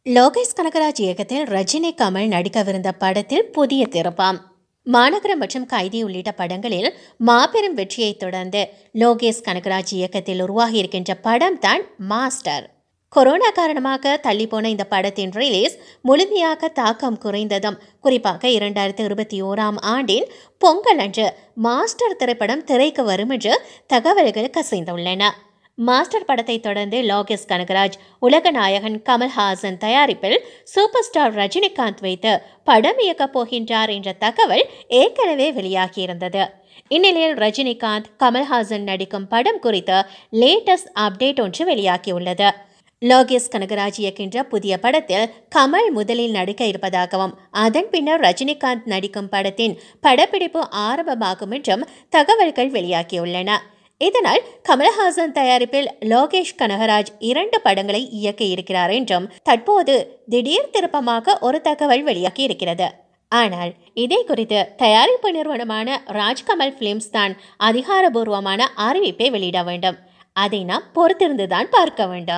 லோகேஷ் கனகராஜ் இயக்கத்தில் ரஜினி கமல் நடிக்கவிருந்த படத்தில் புதிய திருப்பம் மாநகரம் மற்றும் கைதி உள்ளிட்ட படங்களில் மாபெரும் வெற்றியை தொடர்ந்து லோகேஷ் கனகராஜ் இயக்கத்தில் உருவாகியிருக்கின்ற படம் தான் மாஸ்டர் கொரோனா காரணமாக தள்ளிப்போன இந்த படத்தின் ரிலீஸ் முழுமையாக தாக்கம் குறைந்ததும் குறிப்பாக இரண்டாயிரத்தி இருபத்தி ஓராம் ஆண்டின் பொங்கல் அன்று மாஸ்டர் திரைப்படம் திரைக்கு வரும் என்று தகவல்கள் கசிந்துள்ளன மாஸ்டர் படத்தை தொடர்ந்து லோகேஷ் கனகராஜ் உலக நாயகன் கமல்ஹாசன் தயாரிப்பில் சூப்பர் ஸ்டார் ரஜினிகாந்த் வைத்து படம் இயக்கப் போகின்றார் என்ற தகவல் ஏற்கனவே வெளியாகியிருந்தது இந்நிலையில் ரஜினிகாந்த் கமல்ஹாசன் நடிக்கும் படம் குறித்து லேட்டஸ்ட் அப்டேட் ஒன்று வெளியாகியுள்ளது லோகேஷ் கனகராஜ் இயக்கின்ற புதிய படத்தில் கமல் முதலில் நடிக்க இருப்பதாகவும் அதன் பின்னர் ரஜினிகாந்த் நடிக்கும் படத்தின் படப்பிடிப்பு ஆரம்பமாகும் என்றும் தகவல்கள் வெளியாகியுள்ளன இதனால் கமல்ஹாசன் தயாரிப்பில் லோகேஷ் கனகராஜ் இரண்டு படங்களை இயக்க இருக்கிறார் என்றும் தற்போது திடீர் திருப்பமாக ஒரு தகவல் வெளியாகி இருக்கிறது ஆனால் இதை குறித்து தயாரிப்பு நிறுவனமான ராஜ்கமல் பிலிம்ஸ் தான் அதிகாரபூர்வமான அறிவிப்பை வெளியிட வேண்டும் அதை நாம் பொறுத்திருந்துதான் பார்க்க வேண்டும்